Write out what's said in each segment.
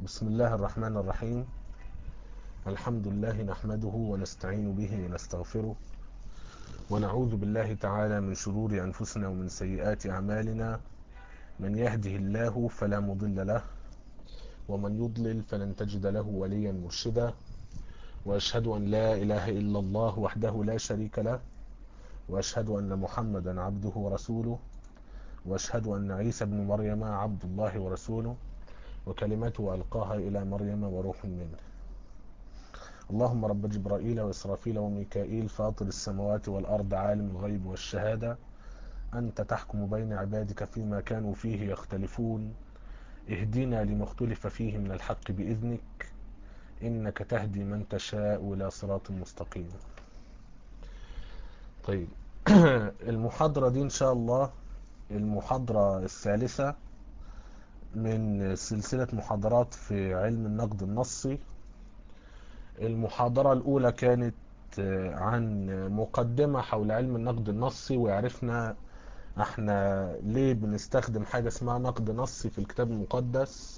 بسم الله الرحمن الرحيم الحمد لله نحمده ونستعين به ونستغفره ونعوذ بالله تعالى من شرور أنفسنا ومن سيئات أعمالنا من يهده الله فلا مضل له ومن يضلل فلن تجد له وليا مرشدا وأشهد أن لا إله إلا الله وحده لا شريك له وأشهد أن محمدا عبده ورسوله وأشهد أن عيسى بن مريم عبد الله ورسوله وكلمته ألقاها إلى مريم وروح منه اللهم رب جبرائيل وإسرافيل وميكائيل فاطر السماوات والأرض عالم الغيب والشهادة أنت تحكم بين عبادك فيما كانوا فيه يختلفون اهدنا لما اختلف فيه من الحق بإذنك إنك تهدي من تشاء إلى صراط مستقيم طيب المحاضرة دي إن شاء الله المحاضرة الثالثة من سلسلة محاضرات في علم النقد النصي المحاضرة الأولى كانت عن مقدمة حول علم النقد النصي وعرفنا احنا ليه بنستخدم حاجة اسمها نقد نصي في الكتاب المقدس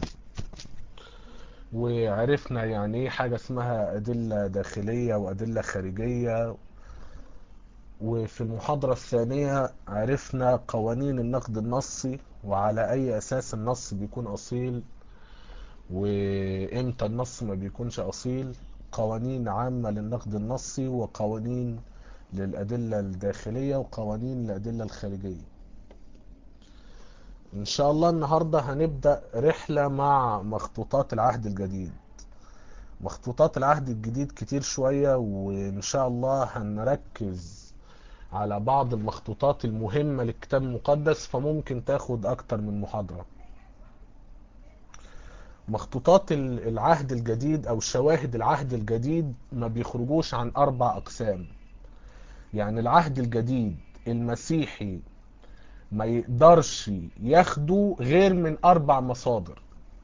وعرفنا يعني ايه حاجة اسمها أدلة داخلية وأدلة خارجية وفي المحاضرة الثانية عرفنا قوانين النقد النصي وعلى أي أساس النص بيكون أصيل وإمتى النص ما بيكونش أصيل قوانين عامة للنقد النصي وقوانين للأدلة الداخلية وقوانين الأدلة الخارجية إن شاء الله النهاردة هنبدأ رحلة مع مخطوطات العهد الجديد مخطوطات العهد الجديد كتير شوية وإن شاء الله هنركز على بعض المخطوطات المهمة للكتاب المقدس فممكن تاخد أكتر من محاضرة مخطوطات العهد الجديد أو شواهد العهد الجديد ما بيخرجوش عن أربع أقسام يعني العهد الجديد المسيحي ما يقدرش ياخده غير من أربع مصادر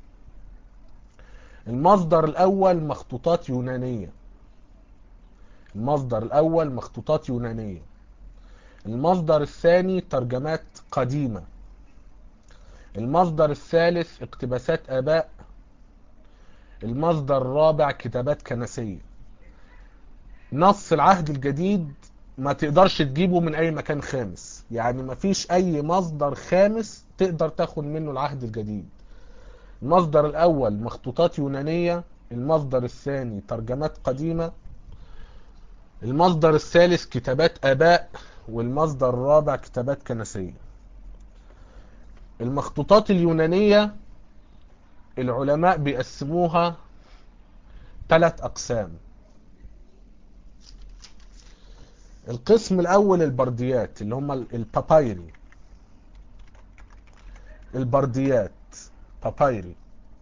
المصدر الأول مخطوطات يونانية المصدر الأول مخطوطات يونانية المصدر الثاني ترجمات قديمة المصدر الثالث اقتباسات آباء المصدر الرابع كتابات كنسية نص العهد الجديد ما تقدرش تجيبه من أي مكان خامس يعني ما فيش أي مصدر خامس تقدر تاخد منه العهد الجديد المصدر الأول مخطوطات يونانية المصدر الثاني ترجمات قديمة المصدر الثالث كتابات آباء والمصدر الرابع كتابات كنسية المخطوطات اليونانية العلماء بيقسموها ثلاث أقسام القسم الأول البرديات اللي هم البابايري البرديات بابايري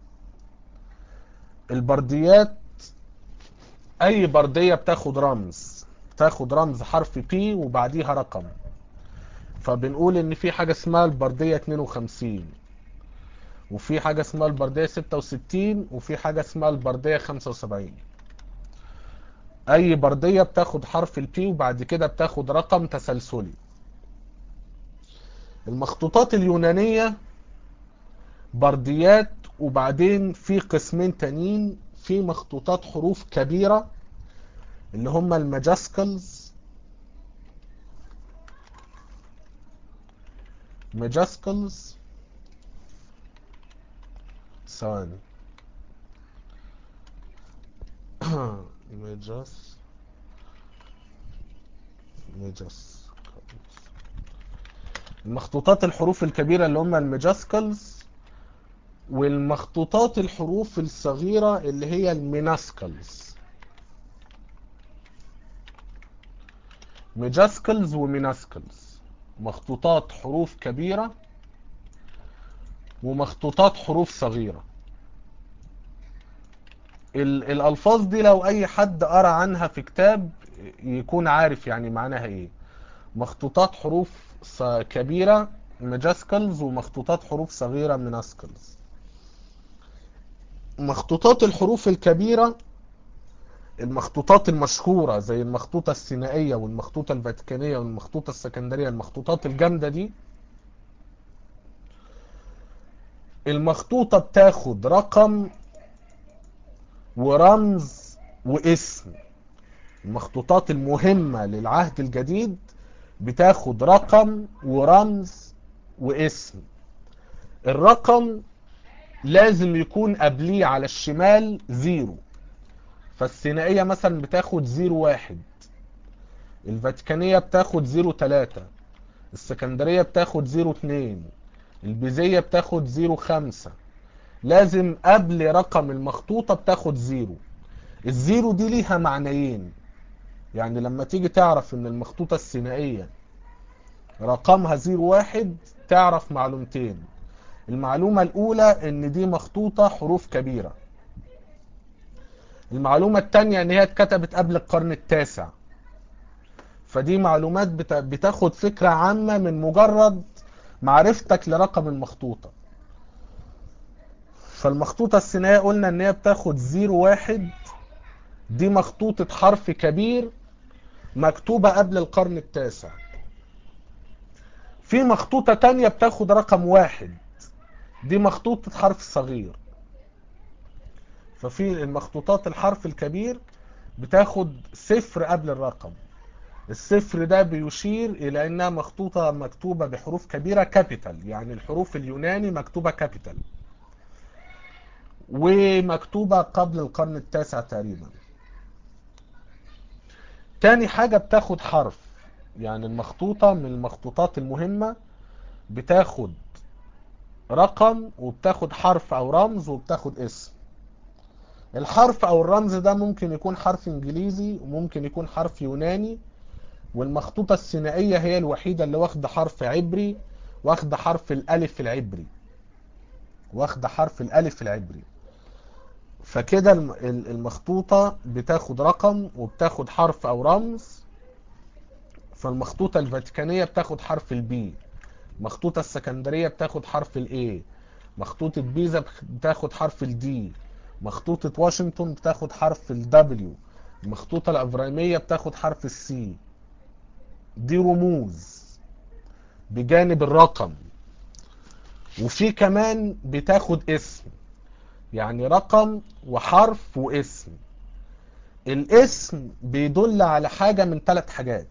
البرديات أي بردية بتاخد رمز تاخد رمز حرف بي وبعديها رقم فبنقول ان في حاجة اسمها البردية 52 وفي حاجة اسمها البردية 66 وفي حاجة اسمها البردية 75 اي بردية بتاخد حرف البي وبعد كده بتاخد رقم تسلسلي المخطوطات اليونانية برديات وبعدين في قسمين تانيين في مخطوطات حروف كبيرة اللي هم الماجاسكلز ماجاسكلز ثواني ماجاس ماجاس المخطوطات الحروف الكبيرة اللي هم الماجاسكلز والمخطوطات الحروف الصغيرة اللي هي الميناسكلز ميجاسكلز وميناسكلز مخطوطات حروف كبيرة ومخطوطات حروف صغيرة الألفاظ دي لو أي حد قرأ عنها في كتاب يكون عارف يعني معناها إيه مخطوطات حروف كبيرة ميجاسكلز ومخطوطات حروف صغيرة ميناسكلز مخطوطات الحروف الكبيرة المخطوطات المشهورة زي المخطوطة السينائية والمخطوطة الفاتيكانية والمخطوطة السكندرية المخطوطات الجامدة دي المخطوطة بتاخد رقم ورمز واسم المخطوطات المهمة للعهد الجديد بتاخد رقم ورمز واسم الرقم لازم يكون قبليه على الشمال زيرو فالسينائية مثلا بتاخد زيرو واحد الفاتيكانية بتاخد زيرو تلاتة السكندرية بتاخد زيرو اتنين البيزية بتاخد زيرو خمسة لازم قبل رقم المخطوطة بتاخد زيرو الزيرو دي ليها معنيين يعني لما تيجي تعرف ان المخطوطة السينائية رقمها زيرو واحد تعرف معلومتين المعلومة الاولى ان دي مخطوطة حروف كبيرة المعلومة التانية ان هي اتكتبت قبل القرن التاسع فدي معلومات بتاخد فكرة عامة من مجرد معرفتك لرقم المخطوطة فالمخطوطة السينائية قلنا ان هي بتاخد زيرو واحد دي مخطوطة حرف كبير مكتوبة قبل القرن التاسع في مخطوطة تانية بتاخد رقم واحد دي مخطوطة حرف صغير ففي المخطوطات الحرف الكبير بتاخد صفر قبل الرقم الصفر ده بيشير الى انها مخطوطة مكتوبة بحروف كبيرة كابيتال يعني الحروف اليوناني مكتوبة كابيتال ومكتوبة قبل القرن التاسع تقريبا تاني حاجة بتاخد حرف يعني المخطوطة من المخطوطات المهمة بتاخد رقم وبتاخد حرف او رمز وبتاخد اسم الحرف او الرمز ده ممكن يكون حرف انجليزي وممكن يكون حرف يوناني والمخطوطة السينائية هي الوحيدة اللي واخدة حرف عبري واخدة حرف الالف العبري واخدة حرف الالف العبري فكده المخطوطة بتاخد رقم وبتاخد حرف او رمز فالمخطوطة الفاتيكانية بتاخد حرف البي مخطوطة السكندرية بتاخد حرف الاي مخطوطة بيزا بتاخد حرف الدي مخطوطة واشنطن بتاخد حرف الدبليو المخطوطة الأفرامية بتاخد حرف السي دي رموز بجانب الرقم وفي كمان بتاخد اسم يعني رقم وحرف واسم الاسم بيدل على حاجة من ثلاث حاجات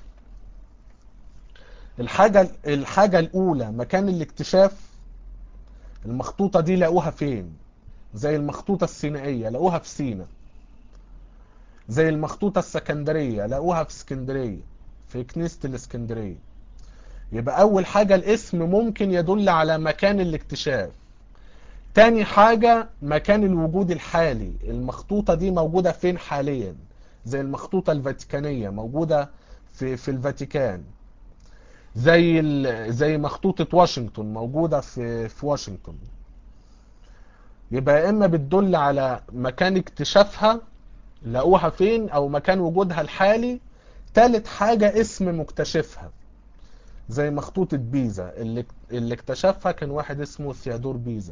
الحاجة الحاجة الأولى مكان الاكتشاف المخطوطة دي لقوها فين زي المخطوطة السينائية لقوها في سينا زي المخطوطة السكندرية لقوها في اسكندرية في كنيسة الاسكندرية يبقى أول حاجة الاسم ممكن يدل على مكان الاكتشاف تاني حاجة مكان الوجود الحالي المخطوطة دي موجودة فين حاليا زي المخطوطة الفاتيكانية موجودة في, في الفاتيكان زي زي مخطوطة واشنطن موجودة في في واشنطن يبقى يا اما بتدل على مكان اكتشافها لقوها فين او مكان وجودها الحالي تالت حاجة اسم مكتشفها زي مخطوطة بيزا اللي, اللي اكتشفها كان واحد اسمه ثيادور بيزا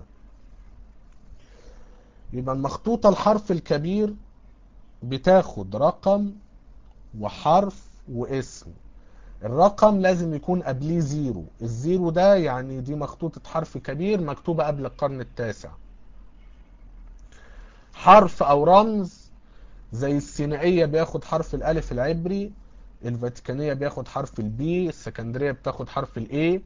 يبقى المخطوطة الحرف الكبير بتاخد رقم وحرف واسم الرقم لازم يكون قبليه زيرو الزيرو ده يعني دي مخطوطة حرف كبير مكتوبة قبل القرن التاسع حرف او رمز زي السينائية بياخد حرف الالف العبري الفاتيكانية بياخد حرف البي السكندرية بتاخد حرف الاي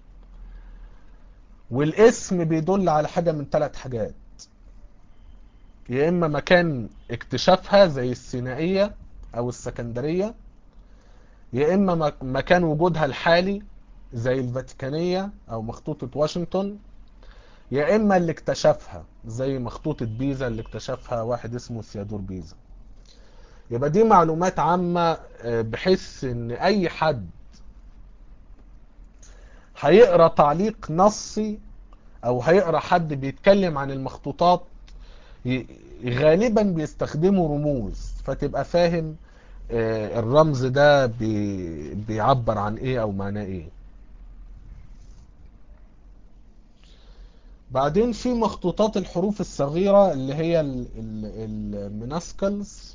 والاسم بيدل على حاجة من ثلاث حاجات يا اما مكان اكتشافها زي السينائية او السكندرية يا اما مكان وجودها الحالي زي الفاتيكانية او مخطوطة واشنطن يا اما اللي اكتشفها زي مخطوطة بيزا اللي اكتشفها واحد اسمه ثيادور بيزا يبقى دي معلومات عامة بحيث ان اي حد هيقرا تعليق نصي او هيقرا حد بيتكلم عن المخطوطات غالبا بيستخدموا رموز فتبقى فاهم الرمز ده بيعبر عن ايه او معناه ايه بعدين في مخطوطات الحروف الصغيرة اللي هي المناسكلز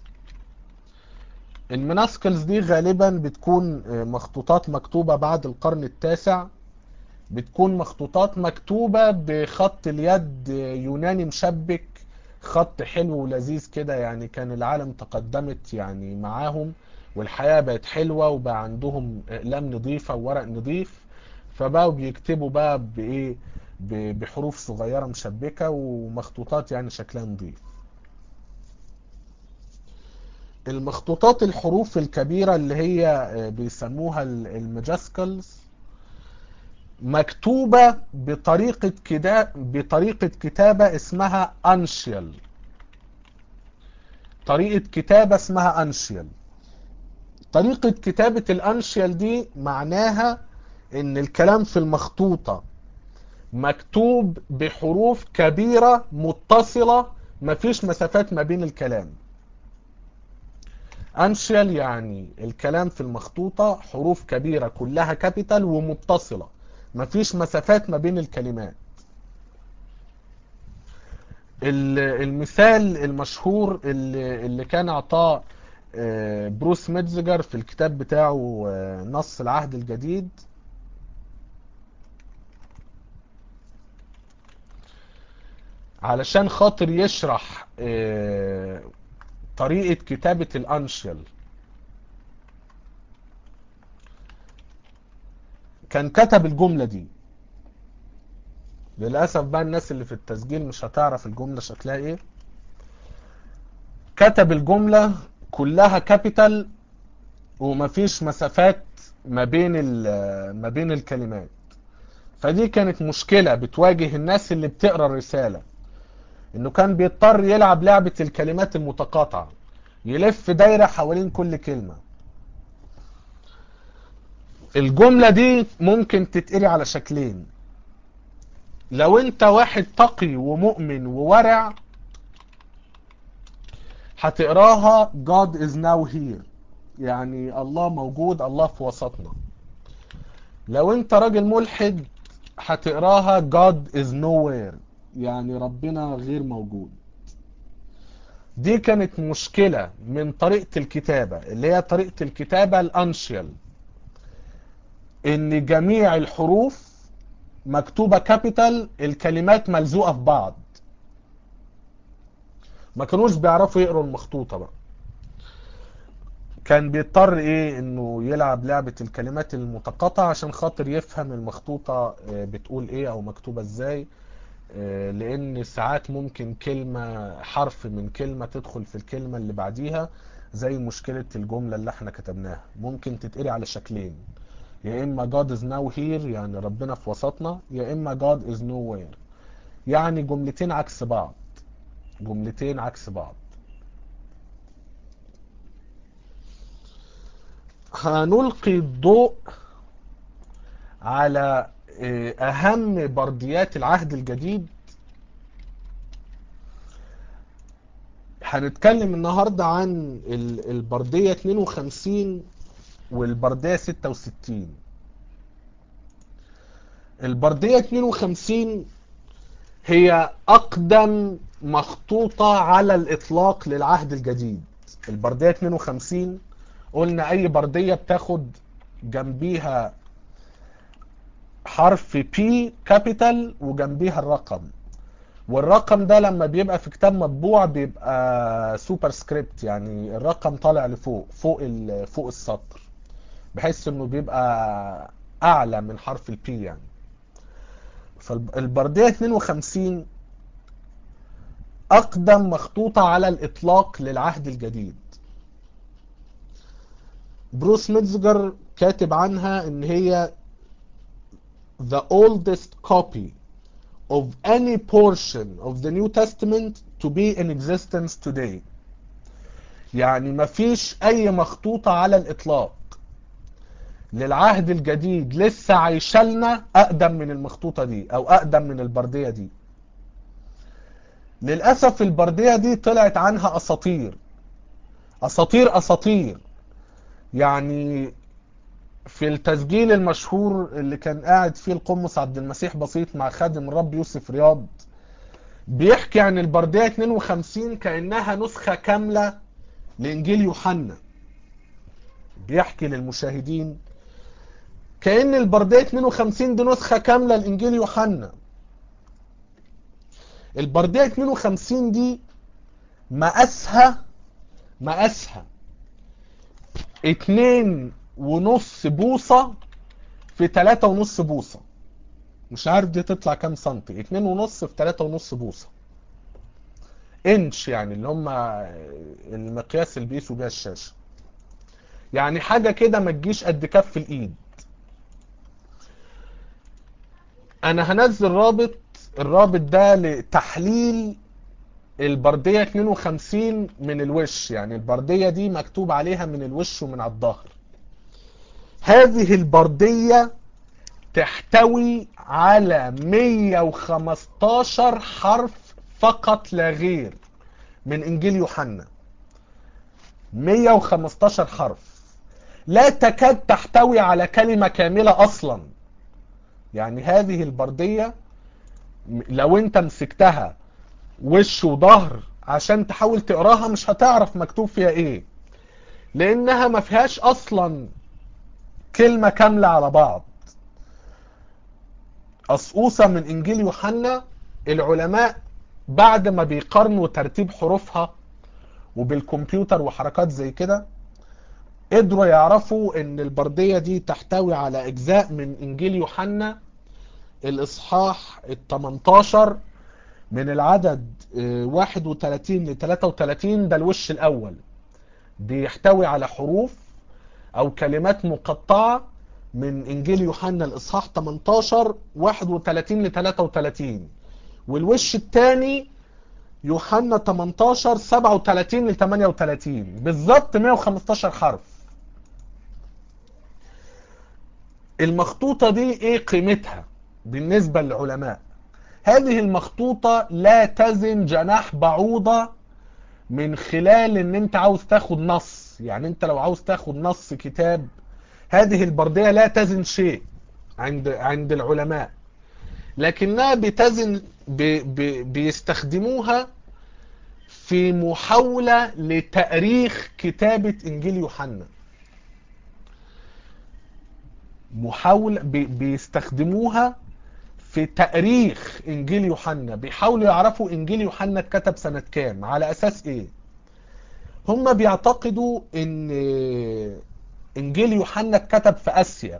المناسكلز دي غالبا بتكون مخطوطات مكتوبة بعد القرن التاسع بتكون مخطوطات مكتوبة بخط اليد يوناني مشبك خط حلو ولذيذ كده يعني كان العالم تقدمت يعني معاهم والحياة بقت حلوة وبقى عندهم اقلام نظيفة وورق نظيف فبقوا بيكتبوا بقى بايه ب- بحروف صغيرة مشبكة ومخطوطات يعني شكلها نظيف المخطوطات الحروف الكبيرة اللي هي آه، بيسموها ال- الماجاسكلز مكتوبة بطريقة كده بطريقة كتابة اسمها انشيال طريقة كتابة اسمها انشيال طريقة كتابة الانشيال دي معناها ان الكلام في المخطوطة مكتوب بحروف كبيرة متصلة مفيش مسافات ما بين الكلام انشيال يعني الكلام في المخطوطة حروف كبيرة كلها كابيتال ومتصلة مفيش مسافات ما بين الكلمات ال- المثال المشهور اللي, اللي كان اعطاه آه، بروس ميتزجر في الكتاب بتاعه آه، نص العهد الجديد علشان خاطر يشرح آه، طريقة كتابة الأنشل كان كتب الجملة دي للأسف بقى الناس اللي في التسجيل مش هتعرف الجملة شكلها ايه كتب الجملة كلها كابيتال ومفيش مسافات ما بين ال- ما بين الكلمات فدي كانت مشكلة بتواجه الناس اللي بتقرا الرسالة انه كان بيضطر يلعب لعبة الكلمات المتقاطعة يلف دايرة حوالين كل كلمة الجملة دي ممكن تتقري على شكلين لو انت واحد تقي ومؤمن وورع هتقراها God is now here يعني الله موجود الله في وسطنا لو انت راجل ملحد هتقراها God is nowhere يعني ربنا غير موجود دي كانت مشكلة من طريقة الكتابة اللي هي طريقة الكتابة الانشيال ان جميع الحروف مكتوبة كابيتال الكلمات ملزوقة في بعض ما كانوش بيعرفوا يقروا المخطوطة بقى كان بيضطر ايه انه يلعب لعبة الكلمات المتقاطعة عشان خاطر يفهم المخطوطة آه، بتقول ايه او مكتوبة ازاي آه، لان ساعات ممكن كلمة حرف من كلمة تدخل في الكلمة اللي بعديها زي مشكلة الجملة اللي احنا كتبناها ممكن تتقري على شكلين يا اما God is now here يعني ربنا في وسطنا يا اما God is nowhere يعني جملتين عكس بعض جملتين عكس بعض هنلقي الضوء على آه، اهم برديات العهد الجديد هنتكلم النهارده عن ال- البردية 52 والبردية 66 البردية 52 هي أقدم مخطوطة على الإطلاق للعهد الجديد البردية 52 قلنا أي بردية بتاخد جنبيها حرف P كابيتال وجنبيها الرقم والرقم ده لما بيبقى في كتاب مطبوع بيبقى سوبر سكريبت يعني الرقم طالع لفوق فوق ال- فوق السطر بحيث انه بيبقى اعلى من حرف البي يعني فالبردية 52 اقدم مخطوطة على الاطلاق للعهد الجديد بروس ميتزجر كاتب عنها ان هي the oldest copy of any portion of the New Testament to be in existence today يعني مفيش اي مخطوطة على الاطلاق للعهد الجديد لسه عايشه لنا اقدم من المخطوطة دي او اقدم من البردية دي للأسف البردية دي طلعت عنها أساطير أساطير أساطير يعني في التسجيل المشهور اللي كان قاعد فيه القمص عبد المسيح بسيط مع خادم الرب يوسف رياض بيحكي عن البردية 52 كأنها نسخة كاملة لإنجيل يوحنا بيحكي للمشاهدين كأن البردية 52 دي نسخة كاملة لإنجيل يوحنا البردية 52 دي مقاسها مقاسها اتنين ونص بوصة في تلاتة ونص بوصة مش عارف دي تطلع كام سنتي اتنين ونص في تلاتة ونص بوصة انش يعني اللي هم المقياس اللي بيقيسوا بيها الشاشة يعني حاجة كده ما تجيش قد كف الايد انا هنزل رابط الرابط ده لتحليل البردية 52 من الوش يعني البردية دي مكتوب عليها من الوش ومن على الظهر هذه البردية تحتوي على 115 حرف فقط لا غير من انجيل يوحنا 115 حرف لا تكاد تحتوي على كلمة كاملة اصلا يعني هذه البردية لو انت مسكتها وش وظهر عشان تحاول تقراها مش هتعرف مكتوب فيها ايه لانها ما فيهاش اصلا كلمة كاملة على بعض قصقوصة من انجيل يوحنا العلماء بعد ما بيقارنوا ترتيب حروفها وبالكمبيوتر وحركات زي كده قدروا يعرفوا ان البردية دي تحتوي على اجزاء من انجيل يوحنا الاصحاح ال 18 من العدد 31 ل 33 ده الوش الاول بيحتوي على حروف او كلمات مقطعة من انجيل يوحنا الاصحاح 18 31 ل 33 والوش الثاني يوحنا 18 37 ل 38 بالظبط 115 حرف المخطوطة دي ايه قيمتها بالنسبة للعلماء هذه المخطوطة لا تزن جناح بعوضة من خلال ان انت عاوز تاخد نص يعني انت لو عاوز تاخد نص كتاب هذه البردية لا تزن شيء عند عند العلماء لكنها بتزن بي بي بيستخدموها في محاولة لتأريخ كتابة إنجيل يوحنا محاولة بي بيستخدموها في تأريخ إنجيل يوحنا بيحاولوا يعرفوا إنجيل يوحنا اتكتب سنة كام على أساس إيه هم بيعتقدوا إن إنجيل يوحنا اتكتب في آسيا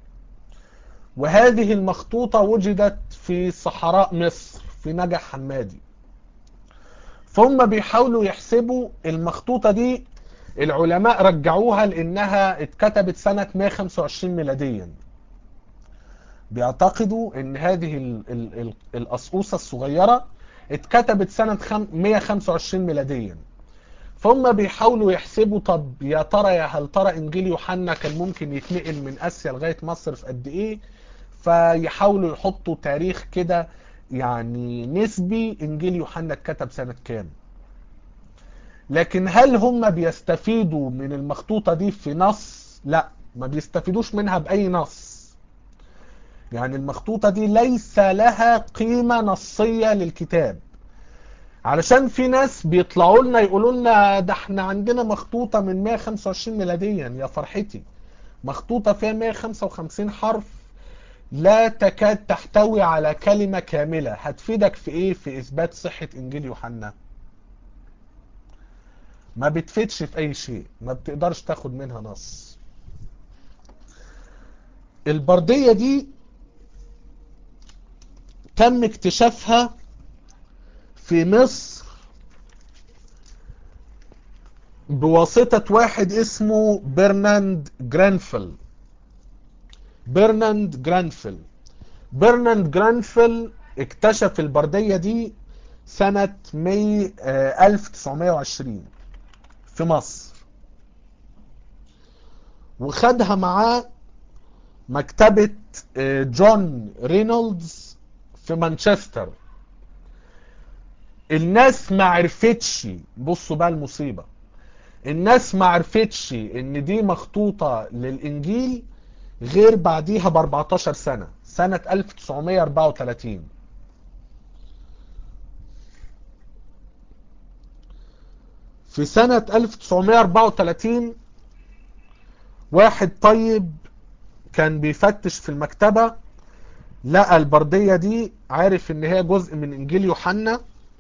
وهذه المخطوطة وجدت في صحراء مصر في نجع حمادي فهم بيحاولوا يحسبوا المخطوطة دي العلماء رجعوها لانها اتكتبت سنة 125 ميلاديا بيعتقدوا ان هذه ال ال ال القصقوصة الصغيرة اتكتبت سنة 125 ميلاديا فهم بيحاولوا يحسبوا طب يا ترى يا هل ترى انجيل يوحنا كان ممكن يتنقل من اسيا لغاية مصر في قد ايه فيحاولوا يحطوا تاريخ كده يعني نسبي انجيل يوحنا اتكتب سنة كام لكن هل هم بيستفيدوا من المخطوطة دي في نص لا ما بيستفيدوش منها بأي نص يعني المخطوطة دي ليس لها قيمة نصية للكتاب علشان في ناس بيطلعوا لنا يقولوا لنا ده احنا عندنا مخطوطة من 125 ميلاديا يا فرحتي مخطوطة فيها 155 حرف لا تكاد تحتوي على كلمة كاملة هتفيدك في ايه في اثبات صحة انجيل يوحنا ما بتفيدش في اي شيء ما بتقدرش تاخد منها نص البردية دي تم اكتشافها في مصر بواسطة واحد اسمه برناند جرانفل برناند جرانفل برناند جرانفل اكتشف البردية دي سنة 100 آه 1920 في مصر وخدها معاه مكتبة آه جون رينولدز في مانشستر الناس ما عرفتش بصوا بقى المصيبة الناس ما عرفتش ان دي مخطوطة للانجيل غير بعديها ب 14 سنة سنة 1934 في سنة 1934 واحد طيب كان بيفتش في المكتبة لقى البردية دي عارف ان هي جزء من انجيل يوحنا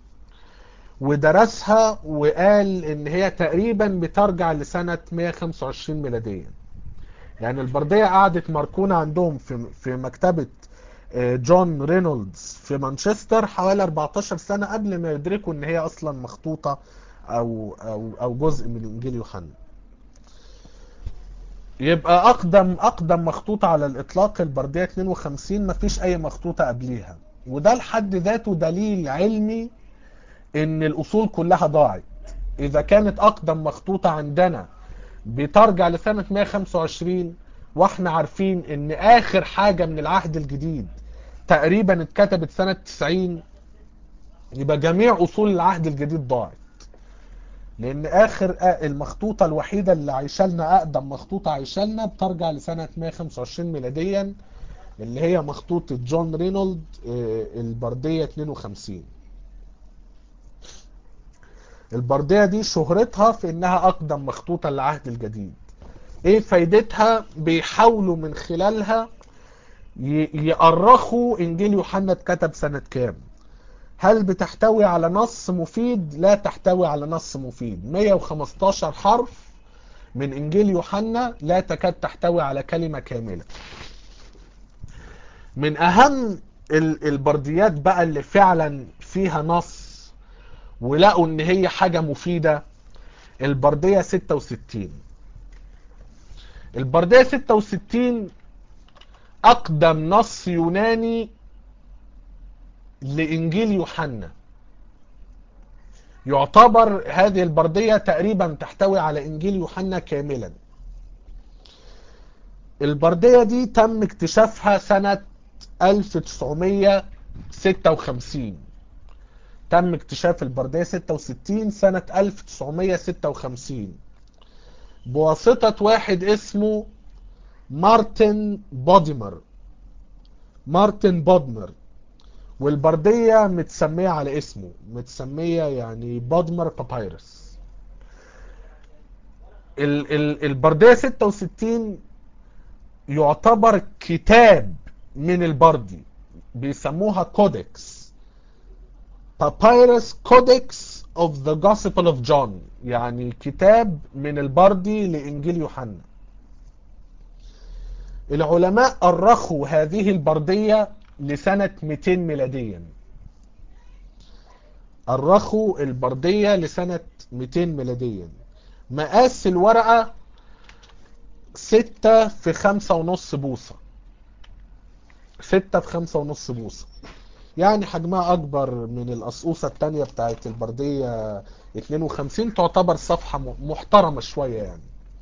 ودرسها وقال ان هي تقريبا بترجع لسنة 125 ميلاديا يعني البردية قعدت مركونة عندهم في في مكتبة جون رينولدز في مانشستر حوالي 14 سنة قبل ما يدركوا ان هي اصلا مخطوطة او او او جزء من انجيل يوحنا يبقى اقدم اقدم مخطوطة على الاطلاق البردية 52 مفيش اي مخطوطة قبليها وده لحد ذاته دليل علمي ان الاصول كلها ضاعت اذا كانت اقدم مخطوطة عندنا بترجع لسنة 125 واحنا عارفين ان اخر حاجة من العهد الجديد تقريبا اتكتبت سنة 90 يبقى جميع اصول العهد الجديد ضاعت لان اخر المخطوطة الوحيدة اللي عايشالنا اقدم مخطوطة عايشالنا بترجع لسنة 125 ميلاديا اللي هي مخطوطة جون رينولد البردية 52 البردية دي شهرتها في انها اقدم مخطوطة للعهد الجديد ايه فايدتها بيحاولوا من خلالها يأرخوا انجيل يوحنا اتكتب سنة كام هل بتحتوي على نص مفيد لا تحتوي على نص مفيد 115 حرف من انجيل يوحنا لا تكاد تحتوي على كلمة كاملة من اهم البرديات بقى اللي فعلا فيها نص ولقوا ان هي حاجة مفيدة البردية 66 البردية 66 اقدم نص يوناني لانجيل يوحنا يعتبر هذه البردية تقريبا تحتوي على انجيل يوحنا كاملا البردية دي تم اكتشافها سنة 1956 تم اكتشاف البردية 66 سنة 1956 بواسطة واحد اسمه مارتن بوديمر مارتن بودمر والبردية متسمية على اسمه متسمية يعني بودمر بابايرس ال ال البردية 66 يعتبر كتاب من البردي بيسموها كودكس بابايرس كودكس of the Gospel of John يعني كتاب من البردي لإنجيل يوحنا العلماء أرخوا هذه البردية لسنة 200 ميلاديا أرخوا البردية لسنة 200 ميلاديا مقاس الورقة 6 في 5 ونص بوصة 6 في 5 ونص بوصة يعني حجمها أكبر من القصقوصة التانية بتاعت البردية 52 تعتبر صفحة محترمة شوية يعني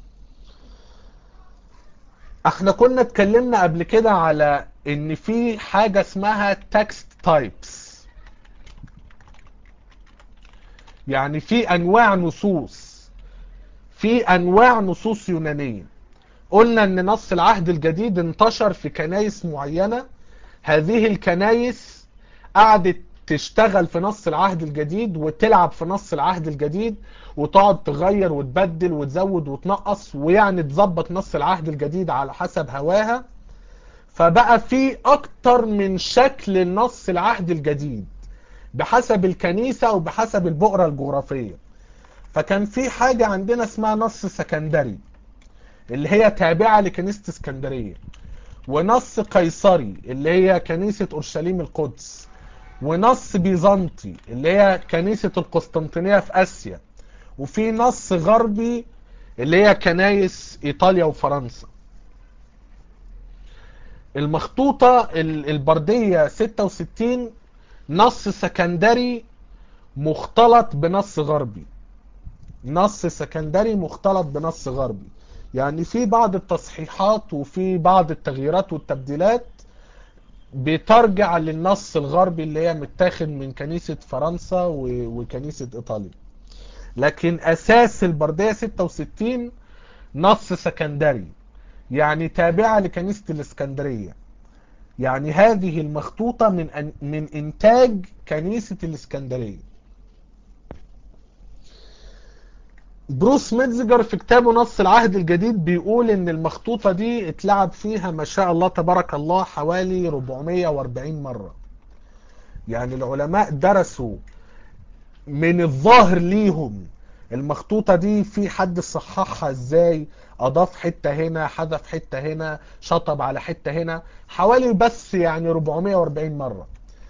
احنا كنا اتكلمنا قبل كده على ان في حاجة اسمها تكست تايبس يعني في انواع نصوص في انواع نصوص يونانية قلنا ان نص العهد الجديد انتشر في كنايس معينة هذه الكنايس قعدت تشتغل في نص العهد الجديد وتلعب في نص العهد الجديد وتقعد تغير وتبدل وتزود وتنقص ويعني تظبط نص العهد الجديد على حسب هواها فبقى في اكتر من شكل لنص العهد الجديد بحسب الكنيسة وبحسب البؤرة الجغرافية فكان في حاجة عندنا اسمها نص سكندري اللي هي تابعة لكنيسة اسكندرية ونص قيصري اللي هي كنيسة اورشليم القدس ونص بيزنطي اللي هي كنيسة القسطنطينية في اسيا وفي نص غربي اللي هي كنايس ايطاليا وفرنسا المخطوطة البردية 66 نص سكندري مختلط بنص غربي نص سكندري مختلط بنص غربي يعني في بعض التصحيحات وفي بعض التغييرات والتبديلات بترجع للنص الغربي اللي هي متاخد من كنيسة فرنسا وكنيسة ايطاليا لكن اساس البردية 66 نص سكندري يعني تابعة لكنيسة الاسكندرية يعني هذه المخطوطة من أن من انتاج كنيسة الاسكندرية بروس ميتزجر في كتابه نص العهد الجديد بيقول ان المخطوطة دي اتلعب فيها ما شاء الله تبارك الله حوالي 440 مرة يعني العلماء درسوا من الظاهر ليهم المخطوطة دي في حد صححها ازاي اضاف حتة هنا حذف حتة هنا شطب على حتة هنا حوالي بس يعني 440 مرة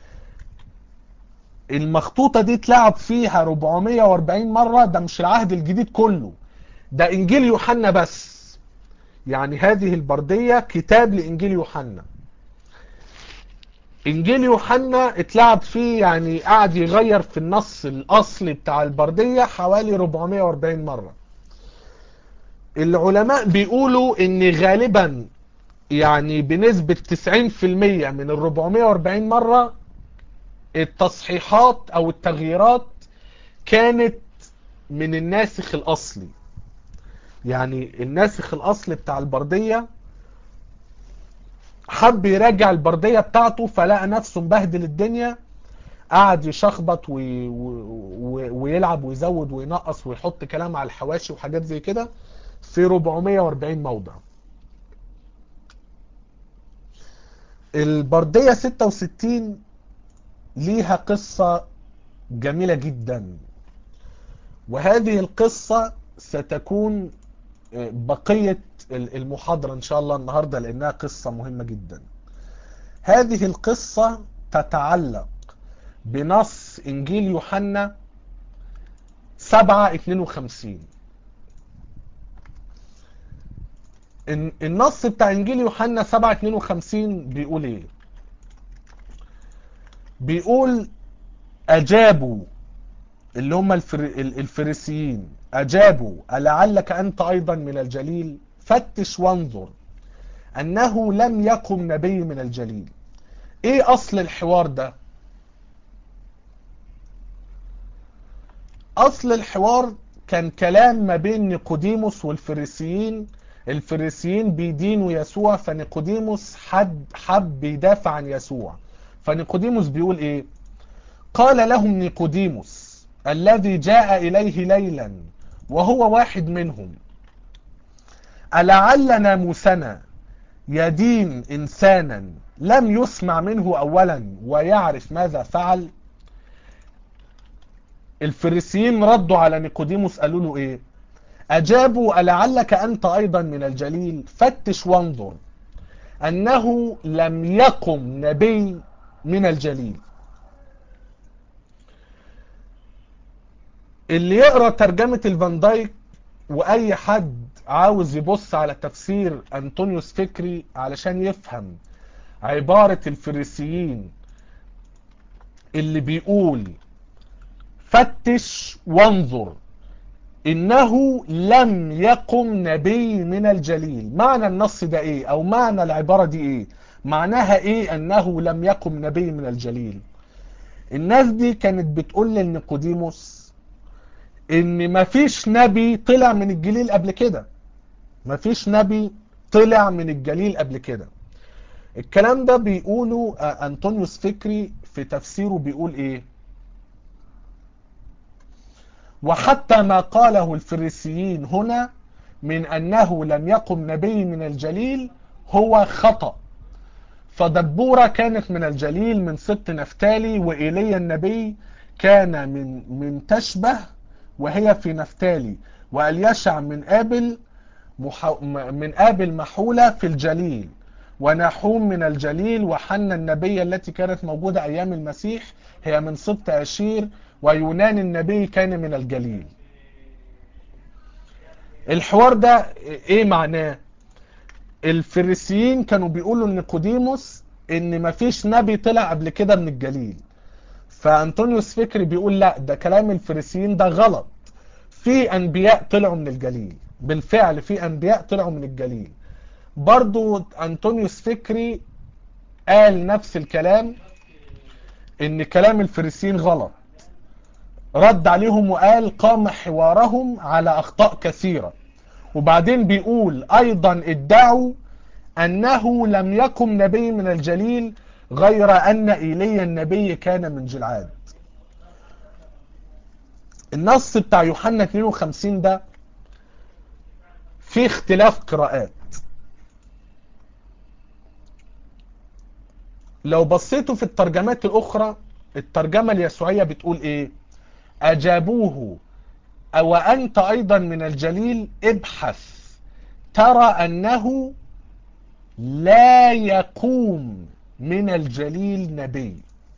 المخطوطة دي اتلعب فيها 440 مرة ده مش العهد الجديد كله ده انجيل يوحنا بس يعني هذه البردية كتاب لانجيل يوحنا انجيل يوحنا اتلعب فيه يعني قعد يغير في النص الاصلي بتاع البردية حوالي 440 مرة العلماء بيقولوا ان غالبا يعني بنسبة 90% من ال 440 مرة التصحيحات او التغييرات كانت من الناسخ الاصلي يعني الناسخ الاصلي بتاع البردية حب يراجع البردية بتاعته فلقى نفسه مبهدل الدنيا قعد يشخبط وي... و... ويلعب ويزود وينقص ويحط كلام على الحواشي وحاجات زي كده في 440 موضع البردية 66 ليها قصة جميلة جدا وهذه القصة ستكون بقية المحاضرة إن شاء الله النهاردة لأنها قصة مهمة جدا هذه القصة تتعلق بنص إنجيل يوحنا 7 52 النص بتاع إنجيل يوحنا 7 52 بيقول إيه بيقول أجابوا اللي هم الفريسيين أجابوا ألعلك أنت أيضا من الجليل فتش وانظر أنه لم يقم نبي من الجليل إيه أصل الحوار ده أصل الحوار كان كلام ما بين نيقوديموس والفريسيين الفريسيين بيدينوا يسوع فنيقوديموس حد حب يدافع عن يسوع فنيقوديموس بيقول ايه قال لهم نيقوديموس الذي جاء اليه ليلا وهو واحد منهم ألعل ناموسنا يدين إنسانا لم يسمع منه أولا ويعرف ماذا فعل الفريسيين ردوا على نيقوديموس قالوا له إيه أجابوا ألعلك أنت أيضا من الجليل فتش وانظر أنه لم يقم نبي من الجليل اللي يقرأ ترجمة الفان دايك وأي حد عاوز يبص على تفسير أنطونيوس فكري علشان يفهم عبارة الفريسيين اللي بيقول فتش وانظر إنه لم يقم نبي من الجليل معنى النص ده إيه أو معنى العبارة دي إيه معناها إيه أنه لم يقم نبي من الجليل الناس دي كانت بتقول لنيقوديموس ان مفيش نبي طلع من الجليل قبل كده مفيش نبي طلع من الجليل قبل كده الكلام ده بيقوله انطونيوس فكري في تفسيره بيقول ايه وحتى ما قاله الفريسيين هنا من انه لم يقم نبي من الجليل هو خطأ فدبورة كانت من الجليل من سبط نفتالي وإيليا النبي كان من من تشبه وهي في نفتالي واليشع من آبل محو... من آبل محولة في الجليل ونحوم من الجليل وحنا النبي التي كانت موجودة أيام المسيح هي من سبط أشير ويونان النبي كان من الجليل الحوار ده ايه معناه الفريسيين كانوا بيقولوا لنيقوديموس ان مفيش نبي طلع قبل كده من الجليل فانطونيوس فكري بيقول لا ده كلام الفريسيين ده غلط في انبياء طلعوا من الجليل بالفعل في انبياء طلعوا من الجليل برضو انطونيوس فكري قال نفس الكلام ان كلام الفريسيين غلط رد عليهم وقال قام حوارهم على اخطاء كثيرة وبعدين بيقول ايضا ادعوا انه لم يقم نبي من الجليل غير ان ايليا النبي كان من جلعاد النص بتاع يوحنا 52 ده فيه اختلاف قراءات لو بصيتوا في الترجمات الاخرى الترجمة اليسوعية بتقول ايه اجابوه او انت ايضا من الجليل ابحث ترى انه لا يقوم من الجليل نبي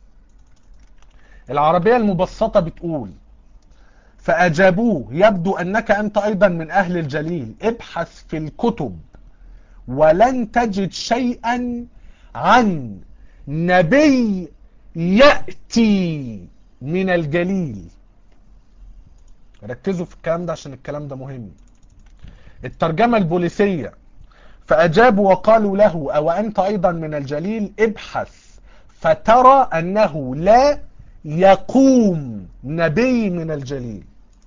العربية المبسطة بتقول فأجابوه يبدو أنك أنت أيضا من أهل الجليل ابحث في الكتب ولن تجد شيئا عن نبي يأتي من الجليل ركزوا في الكلام ده عشان الكلام ده مهم الترجمة البوليسية فأجابوا وقالوا له أو أنت أيضا من الجليل ابحث فترى أنه لا يقوم نبي من الجليل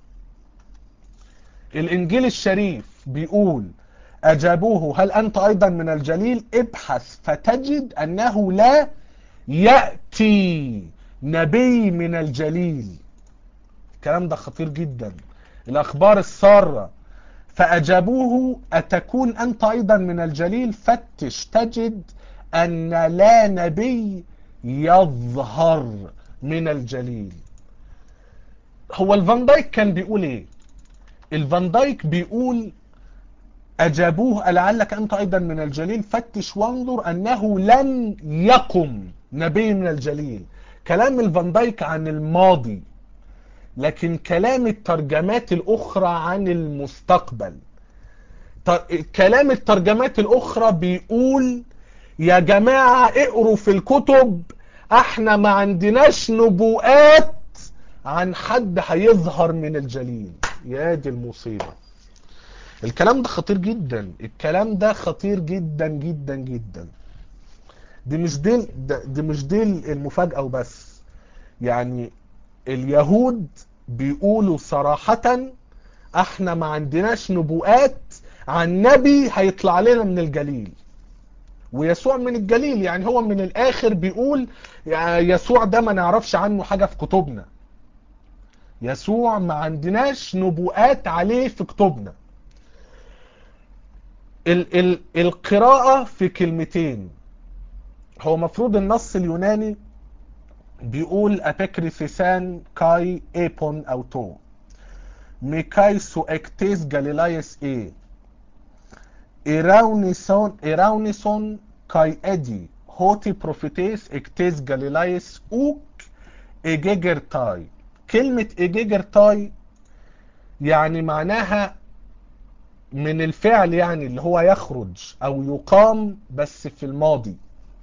الإنجيل الشريف بيقول أجابوه هل أنت أيضا من الجليل ابحث فتجد أنه لا يأتي نبي من الجليل الكلام ده خطير جدا الأخبار السارة فأجابوه أتكون أنت أيضا من الجليل فتش تجد أن لا نبي يظهر من الجليل هو الفان دايك كان بيقول ايه الفان دايك بيقول أجابوه لعلك أنت أيضا من الجليل فتش وانظر أنه لن يقم نبي من الجليل كلام الفان دايك عن الماضي لكن كلام الترجمات الأخرى عن المستقبل كلام الترجمات الأخرى بيقول يا جماعة اقروا في الكتب احنا ما عندناش نبوءات عن حد هيظهر من الجليل يا دي المصيبة الكلام ده خطير جدا الكلام ده خطير جدا جدا جدا دي مش دي دي مش دي المفاجأة وبس يعني اليهود بيقولوا صراحة احنا ما عندناش نبوءات عن نبي هيطلع لنا من الجليل ويسوع من الجليل يعني هو من الاخر بيقول يسوع ده ما نعرفش عنه حاجة في كتبنا يسوع ما عندناش نبوءات عليه في كتبنا ال ال القراءة في كلمتين هو مفروض النص اليوناني بيقول أبيكريثيسان كاي ايبون أو تو ميكاي سو اكتيس جاليلايس ايه إيراونيسون إيراونيسون كاي ادي هوتي بروفيتيس اكتيس جاليلايس اوك ايجيجرتاي كلمة ايجيجرتاي يعني معناها من الفعل يعني اللي هو يخرج او يقام بس في الماضي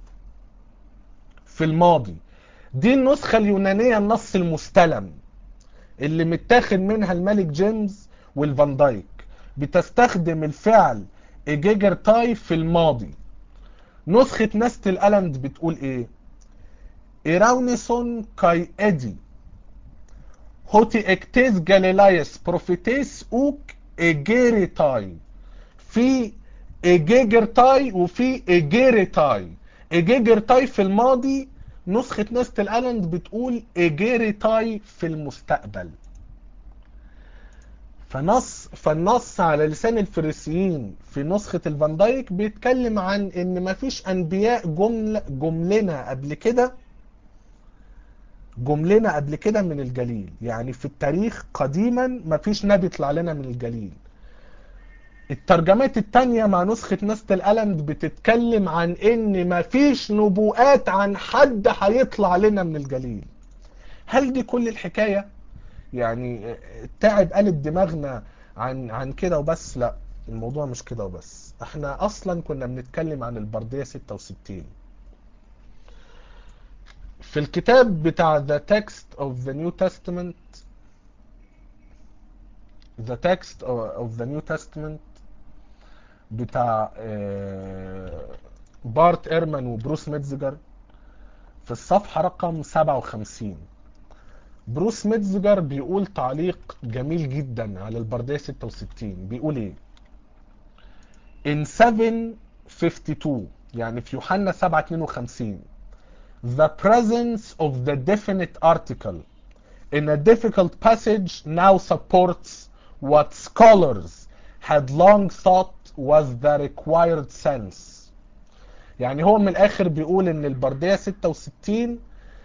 في الماضي دي النسخة اليونانية النص المستلم اللي متاخد منها الملك جيمس والفان دايك بتستخدم الفعل ايجيجر تاي في الماضي نسخة نست الألند بتقول ايه إيراونيسون كاي ادي هوتي اكتيز جاليلايس بروفيتيس اوك ايجيري تاي في ايجيجر تاي وفي ايجيري تاي ايجيجر تاي في الماضي نسخة نست الألند بتقول ايجيري تاي في المستقبل فنص فالنص على لسان الفريسيين في نسخة الفان دايك بيتكلم عن ان مفيش انبياء جمل جملنا قبل كده جملنا قبل كده من الجليل يعني في التاريخ قديما مفيش نبي طلع لنا من الجليل الترجمات التانية مع نسخة نست الألند بتتكلم عن ان مفيش نبوءات عن حد هيطلع لنا من الجليل هل دي كل الحكاية يعني تعب قلب دماغنا عن عن كده وبس لا الموضوع مش كده وبس احنا اصلا كنا بنتكلم عن البردية 66 في الكتاب بتاع The Text of the New Testament The Text of the New Testament بتاع بارت ايرمان وبروس ميتزجر في الصفحة رقم 57 بروس ميتزجر بيقول تعليق جميل جدا على البردية 66 بيقول ايه in 752 يعني في يوحنا 752 the presence of the definite article in a difficult passage now supports what scholars had long thought was the required sense يعني هو من الاخر بيقول ان البردية 66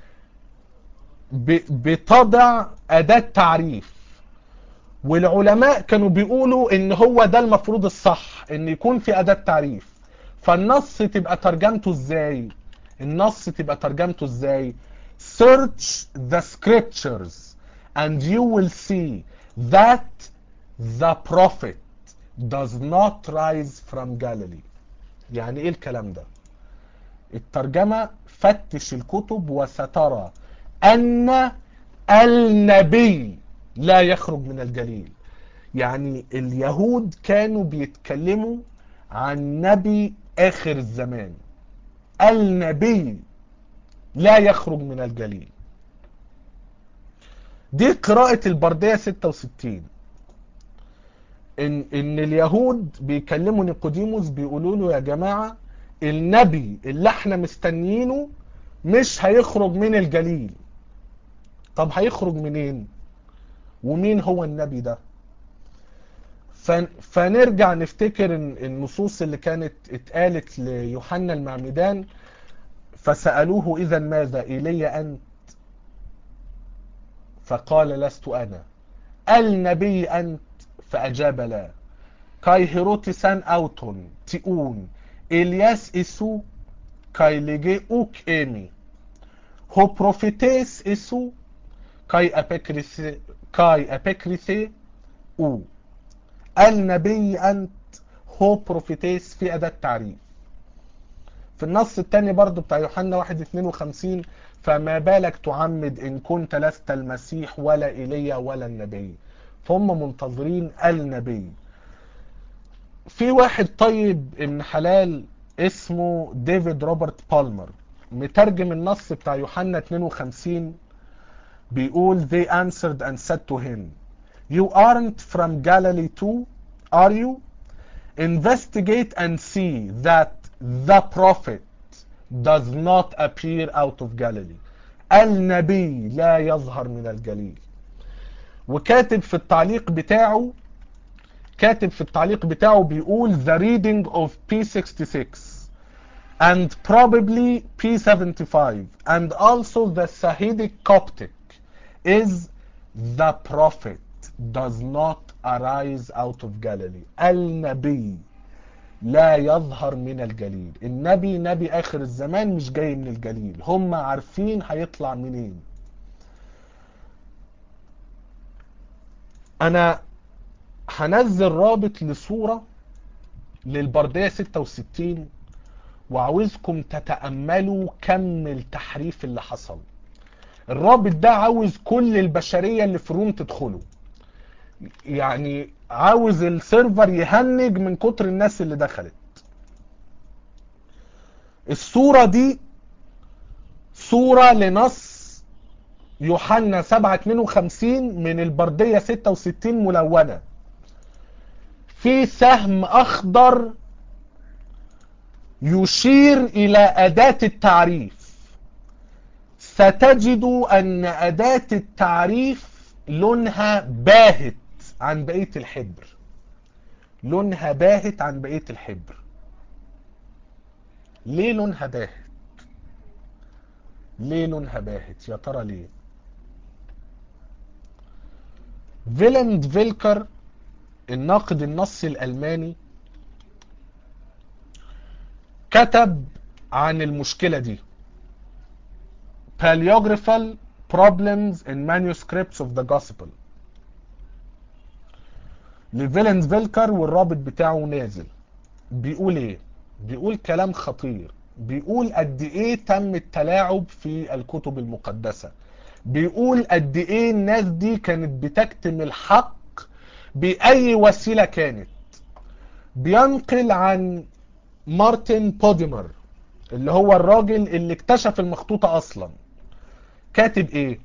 بتضع اداة تعريف والعلماء كانوا بيقولوا ان هو ده المفروض الصح ان يكون في اداة تعريف فالنص تبقى ترجمته ازاي النص تبقى ترجمته ازاي search the scriptures and you will see that the prophet does not rise from Galilee يعني ايه الكلام ده الترجمة فتش الكتب وسترى ان النبي لا يخرج من الجليل يعني اليهود كانوا بيتكلموا عن نبي اخر الزمان النبي لا يخرج من الجليل دي قراءة البردية 66 ان ان اليهود بيكلموا نيقوديموس بيقولوا له يا جماعة النبي اللي احنا مستنيينه مش هيخرج من الجليل طب هيخرج منين ومين هو النبي ده فنرجع نفتكر النصوص اللي كانت اتقالت ليوحنا المعمدان فسألوه إذا ماذا إلي أنت فقال لست أنا النبي أنت فأجاب لا كاي هيروتسان أوتون تيون إلياس إسو كاي لجي أوك إيمي هو بروفيتيس إسو كاي أبيكريسي كاي أبيكريسي أو النبي أنت هو بروفيتيس في أداة تعريف في النص الثاني برضو بتاع يوحنا 1 52 فما بالك تعمد إن كنت لست المسيح ولا إيليا ولا النبي فهم منتظرين النبي في واحد طيب ابن حلال اسمه ديفيد روبرت بالمر مترجم النص بتاع يوحنا 52 بيقول they answered and said to him you aren't from Galilee too are you investigate and see that the prophet does not appear out of Galilee النبي لا يظهر من الجليل وكاتب في التعليق بتاعه كاتب في التعليق بتاعه بيقول the reading of P66 and probably P75 and also the Sahidic Coptic is the prophet does not arise out of Galilee النبي لا يظهر من الجليل النبي نبي آخر الزمان مش جاي من الجليل هم عارفين هيطلع منين انا هنزل رابط لصورة للبردية 66 وعاوزكم تتأملوا كم التحريف اللي حصل الرابط ده عاوز كل البشرية اللي في روم تدخله يعني عاوز السيرفر يهنج من كتر الناس اللي دخلت الصورة دي صورة لنص يوحنا 7 52 من البردية 66 ملونة في سهم اخضر يشير الى اداة التعريف ستجد ان اداة التعريف لونها باهت عن بقية الحبر لونها باهت عن بقية الحبر ليه لونها باهت ليه لونها باهت يا ترى ليه فيلند فيلكر الناقد النصي الألماني كتب عن المشكلة دي Paleographical Problems in Manuscripts of the Gospel لفيلند فيلكر والرابط بتاعه نازل بيقول ايه بيقول كلام خطير بيقول قد ايه تم التلاعب في الكتب المقدسة بيقول قد ايه الناس دي كانت بتكتم الحق بأي وسيلة كانت بينقل عن مارتن بوديمر اللي هو الراجل اللي اكتشف المخطوطة اصلا كاتب ايه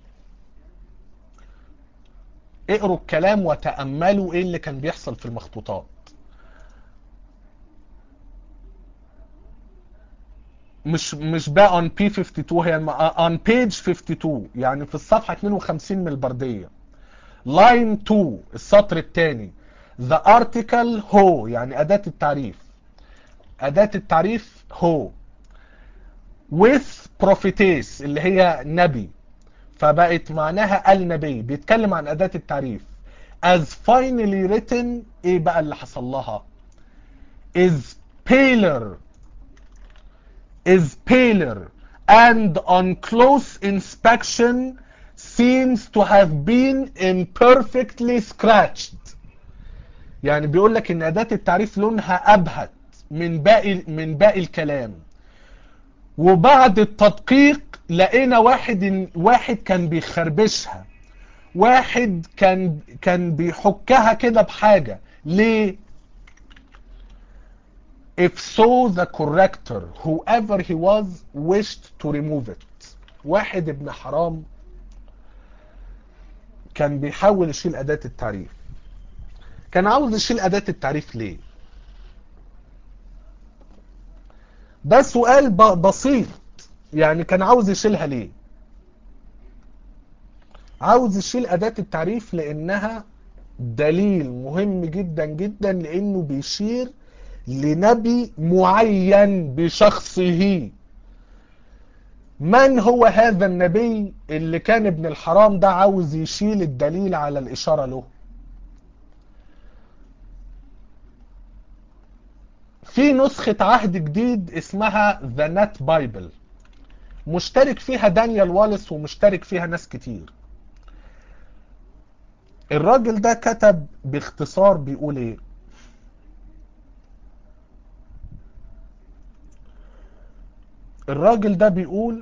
اقروا الكلام وتأملوا ايه اللي كان بيحصل في المخطوطات مش مش بقى on P52 هي الم- on page 52 يعني في الصفحة 52 من البردية line 2 السطر الثاني the article هو يعني أداة التعريف أداة التعريف هو with prophetess اللي هي نبي فبقت معناها النبي بيتكلم عن أداة التعريف as finally written ايه بقى اللي حصل لها is paler is paler and on close inspection seems to have been imperfectly scratched يعني بيقول لك ان اداة التعريف لونها ابهت من باقي من باقي الكلام وبعد التدقيق لقينا واحد واحد كان بيخربشها واحد كان كان بيحكها كده بحاجة ليه if so the corrector whoever he was wished to remove it واحد ابن حرام كان بيحاول يشيل أداة التعريف كان عاوز يشيل أداة التعريف ليه ده سؤال ب- بسيط يعني كان عاوز يشيلها ليه عاوز يشيل أداة التعريف لأنها دليل مهم جدا جدا لأنه بيشير لنبي معين بشخصه من هو هذا النبي اللي كان ابن الحرام ده عاوز يشيل الدليل على الإشارة له في نسخة عهد جديد اسمها ذا نت بايبل مشترك فيها دانيال واليس ومشترك فيها ناس كتير الراجل ده كتب باختصار بيقول ايه الراجل ده بيقول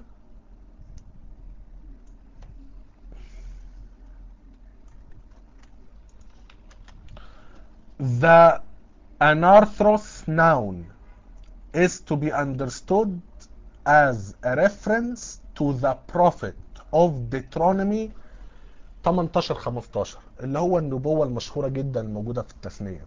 The anarthros noun is to be understood as a reference to the prophet of Deuteronomy 18 15 اللي هو النبوة المشهورة جدا الموجودة في التثنية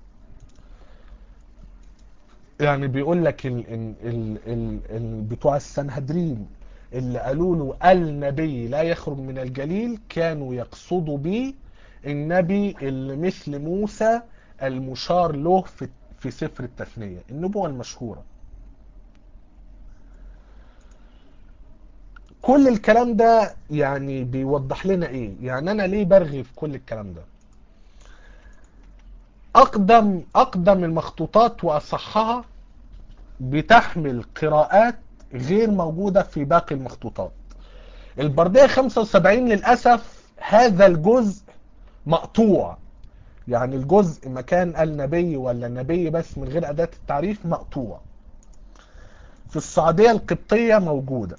يعني بيقول لك ال ال ال ال ال بتوع السنهدرين اللي قالوا له النبي لا يخرج من الجليل كانوا يقصدوا بيه النبي اللي مثل موسى المشار له في في سفر التثنية النبوة المشهورة كل الكلام ده يعني بيوضح لنا ايه يعني انا ليه برغي في كل الكلام ده اقدم اقدم المخطوطات واصحها بتحمل قراءات غير موجودة في باقي المخطوطات البردية 75 للأسف هذا الجزء مقطوع يعني الجزء مكان النبي ولا النبي بس من غير أداة التعريف مقطوع في السعودية القبطية موجودة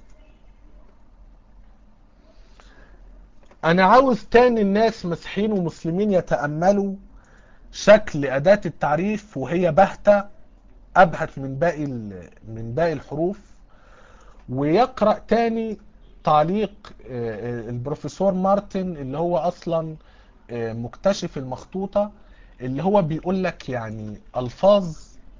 أنا عاوز تاني الناس مسيحيين ومسلمين يتأملوا شكل أداة التعريف وهي باهتة أبهت من باقي من باقي الحروف ويقرأ تاني تعليق البروفيسور مارتن اللي هو أصلا مكتشف المخطوطة اللي هو بيقول لك يعني ألفاظ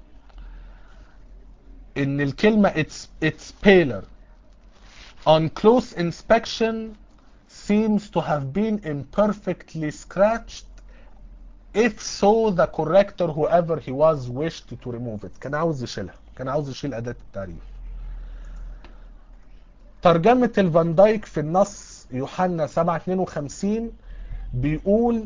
إن الكلمة it's, it's paler on close inspection seems to have been imperfectly scratched if so the corrector whoever he was wished to remove it كان عاوز يشيلها كان عاوز يشيل أداة التعريف ترجمة الفان دايك في النص يوحنا 752 بيقول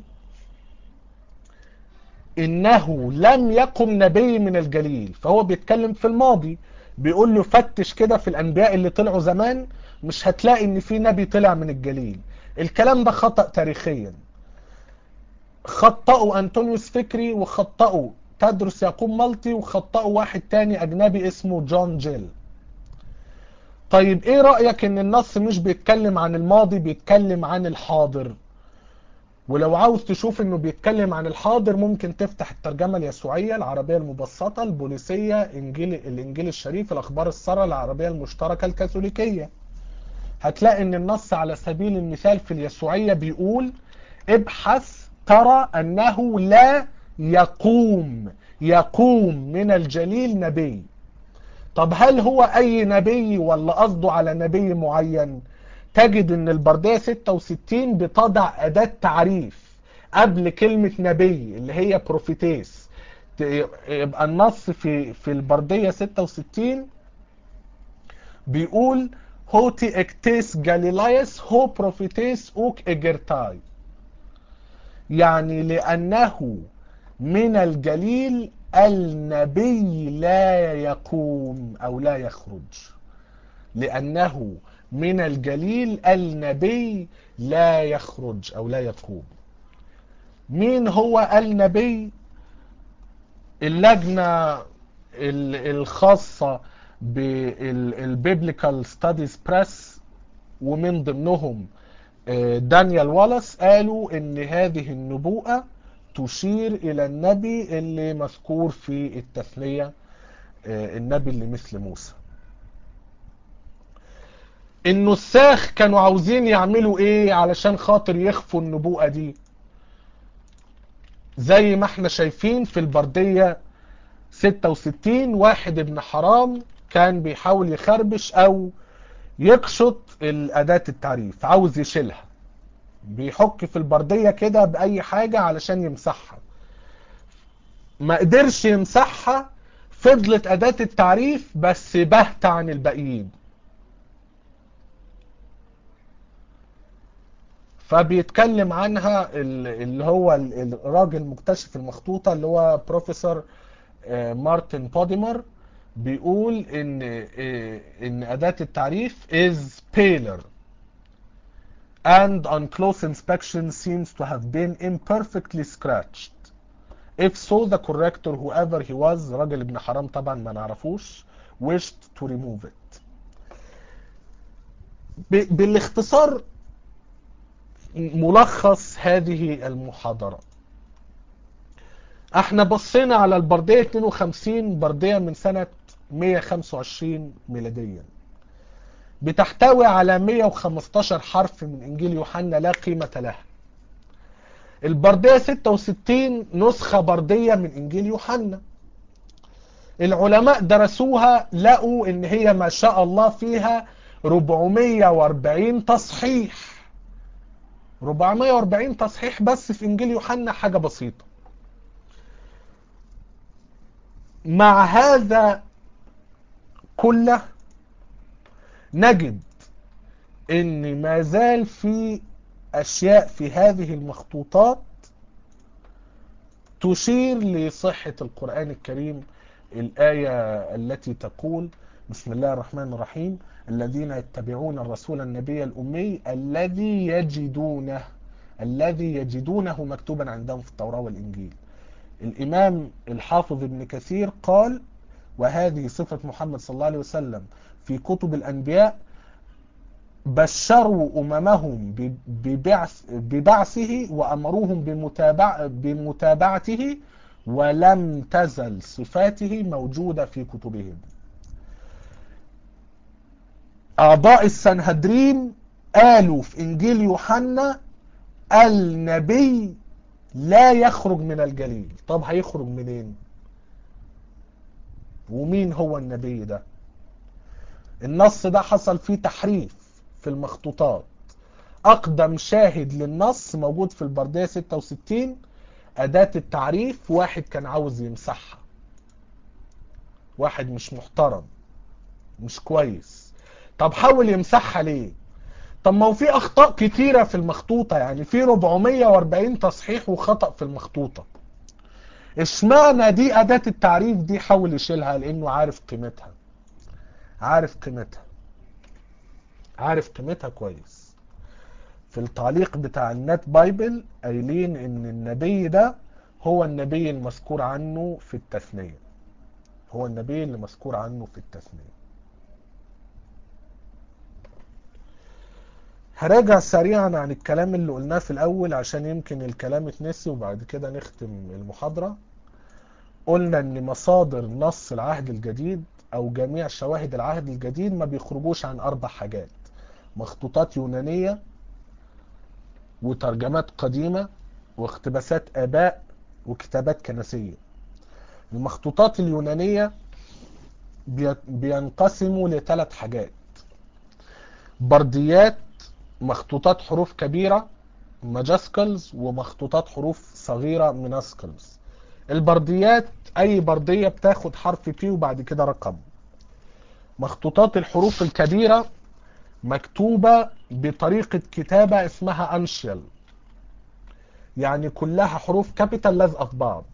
إنه لم يقم نبي من الجليل فهو بيتكلم في الماضي بيقول له فتش كده في الأنبياء اللي طلعوا زمان مش هتلاقي إن في نبي طلع من الجليل الكلام ده خطأ تاريخيا خطأوا أنطونيوس فكري وخطأوا تدرس يعقوب مالتي وخطأوا واحد تاني أجنبي اسمه جون جيل طيب ايه رأيك ان النص مش بيتكلم عن الماضي بيتكلم عن الحاضر ولو عاوز تشوف انه بيتكلم عن الحاضر ممكن تفتح الترجمة اليسوعية العربية المبسطة البوليسية انجيل الانجيل الشريف الاخبار السارة العربية المشتركة الكاثوليكية هتلاقي ان النص على سبيل المثال في اليسوعية بيقول ابحث ترى انه لا يقوم يقوم من الجليل نبي طب هل هو اي نبي ولا قصده على نبي معين تجد ان البردية 66 بتضع اداة تعريف قبل كلمة نبي اللي هي بروفيتيس يبقى النص في في البردية 66 بيقول هوتي اكتيس جاليلايس هو بروفيتيس اوك اجرتاي يعني لانه من الجليل النبي لا يقوم او لا يخرج لانه من الجليل النبي لا يخرج او لا يقوم مين هو النبي اللجنة الخاصة بالبيبليكال ستاديز بريس ومن ضمنهم دانيال والاس قالوا ان هذه النبوءة تشير الى النبي اللي مذكور في التثنية النبي اللي مثل موسى النساخ كانوا عاوزين يعملوا ايه علشان خاطر يخفوا النبوءة دي زي ما احنا شايفين في البردية 66 واحد ابن حرام كان بيحاول يخربش او يقشط الاداة التعريف عاوز يشيلها بيحك في البردية كده باي حاجة علشان يمسحها ما قدرش يمسحها فضلت اداة التعريف بس بهت عن الباقيين فبيتكلم عنها اللي هو الراجل مكتشف المخطوطة اللي هو بروفيسور مارتن بوديمر بيقول ان ان اداة التعريف is paler and on close inspection seems to have been imperfectly scratched if so the corrector whoever he was راجل ابن حرام طبعا ما نعرفوش wished to remove it بالاختصار ملخص هذه المحاضرة احنا بصينا على البردية 52 بردية من سنة 125 ميلاديا بتحتوي على 115 حرف من انجيل يوحنا لا قيمة لها البردية 66 نسخة بردية من انجيل يوحنا العلماء درسوها لقوا ان هي ما شاء الله فيها 440 تصحيح 440 تصحيح بس في انجيل يوحنا حاجة بسيطة مع هذا كله نجد ان ما زال في اشياء في هذه المخطوطات تشير لصحة القرآن الكريم الآية التي تقول بسم الله الرحمن الرحيم الذين يتبعون الرسول النبي الأمي الذي يجدونه الذي يجدونه مكتوبا عندهم في التوراة والإنجيل الإمام الحافظ ابن كثير قال وهذه صفة محمد صلى الله عليه وسلم في كتب الأنبياء بشروا أممهم ببعث ببعثه وأمروهم بمتابع بمتابعته ولم تزل صفاته موجودة في كتبهم أعضاء السنهدرين قالوا في إنجيل يوحنا النبي لا يخرج من الجليل طب هيخرج منين ومين هو النبي ده النص ده حصل فيه تحريف في المخطوطات أقدم شاهد للنص موجود في البردية 66 أداة التعريف واحد كان عاوز يمسحها واحد مش محترم مش كويس طب حاول يمسحها ليه طب ما هو في اخطاء كتيره في المخطوطه يعني في 440 تصحيح وخطا في المخطوطه اشمعنى دي اداه التعريف دي حاول يشيلها لانه عارف قيمتها عارف قيمتها عارف قيمتها كويس في التعليق بتاع النت بايبل قايلين ان النبي ده هو النبي المذكور عنه في التثنيه هو النبي اللي مذكور عنه في التثنيه هراجع سريعا عن الكلام اللي قلناه في الاول عشان يمكن الكلام اتنسي وبعد كده نختم المحاضرة قلنا ان مصادر نص العهد الجديد او جميع شواهد العهد الجديد ما بيخرجوش عن اربع حاجات مخطوطات يونانية وترجمات قديمة واقتباسات اباء وكتابات كنسية المخطوطات اليونانية بي- بينقسموا لثلاث حاجات برديات مخطوطات حروف كبيرة ماجاسكلز ومخطوطات حروف صغيرة مناسكلز البرديات اي بردية بتاخد حرف بي وبعد كده رقم مخطوطات الحروف الكبيرة مكتوبة بطريقة كتابة اسمها انشيل يعني كلها حروف كابيتال لازقة في بعض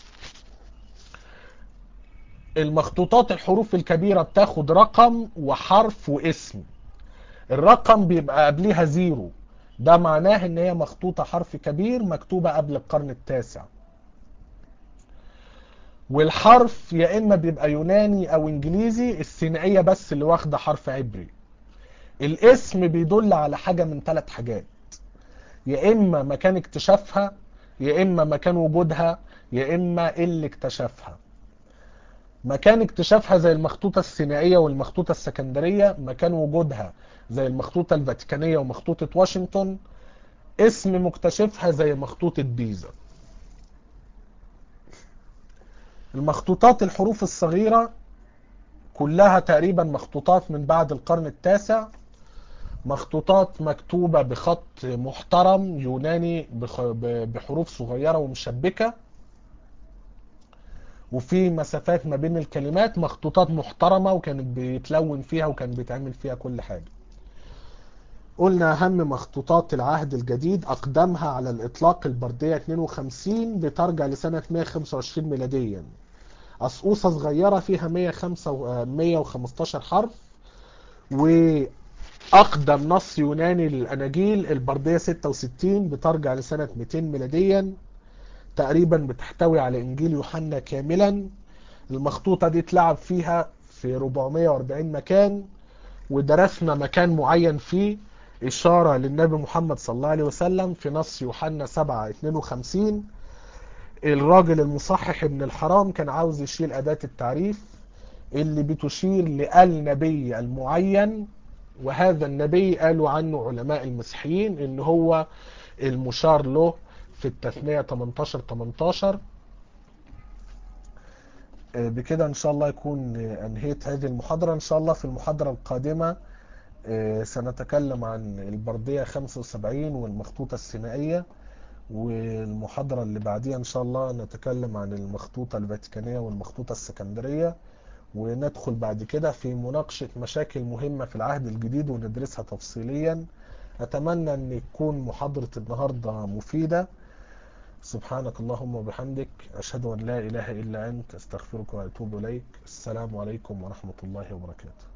المخطوطات الحروف الكبيرة بتاخد رقم وحرف واسم الرقم بيبقى قبليها زيرو ده معناه ان هي مخطوطة حرف كبير مكتوبة قبل القرن التاسع والحرف يا اما بيبقى يوناني او انجليزي الثنائية بس اللي واخدة حرف عبري الاسم بيدل على حاجة من ثلاث حاجات يا اما مكان اكتشافها يا اما مكان وجودها يا اما اللي اكتشفها مكان اكتشافها زي المخطوطة الثنائية والمخطوطة السكندرية مكان وجودها زي المخطوطة الفاتيكانية ومخطوطة واشنطن اسم مكتشفها زي مخطوطة بيزا المخطوطات الحروف الصغيرة كلها تقريبا مخطوطات من بعد القرن التاسع مخطوطات مكتوبة بخط محترم يوناني بخ- ب- بحروف صغيرة ومشبكة وفي مسافات ما بين الكلمات مخطوطات محترمة وكانت بيتلون فيها وكان بيتعمل فيها كل حاجة قلنا أهم مخطوطات العهد الجديد أقدمها على الإطلاق البردية 52 بترجع لسنة 125 ميلاديا قصقوصة صغيرة فيها 105 و- 115 حرف وأقدم نص يوناني للأناجيل البردية 66 بترجع لسنة 200 ميلاديا تقريبا بتحتوي على إنجيل يوحنا كاملا المخطوطة دي اتلعب فيها في 440 مكان ودرسنا مكان معين فيه إشارة للنبي محمد صلى الله عليه وسلم في نص يوحنا 7 52 الراجل المصحح ابن الحرام كان عاوز يشيل أداة التعريف اللي بتشير للنبي المعين وهذا النبي قالوا عنه علماء المسيحيين ان هو المشار له في التثنية 18 18 آه، بكده ان شاء الله يكون آه، انهيت هذه المحاضرة ان شاء الله في المحاضرة القادمة آه، سنتكلم عن البردية 75 والمخطوطة الثنائية والمحاضرة اللي بعديها ان شاء الله نتكلم عن المخطوطة الفاتيكانية والمخطوطة السكندرية وندخل بعد كده في مناقشة مشاكل مهمة في العهد الجديد وندرسها تفصيليا أتمنى أن تكون محاضرة النهاردة مفيدة سبحانك اللهم وبحمدك أشهد أن لا إله إلا أنت أستغفرك وأتوب إليك السلام عليكم ورحمة الله وبركاته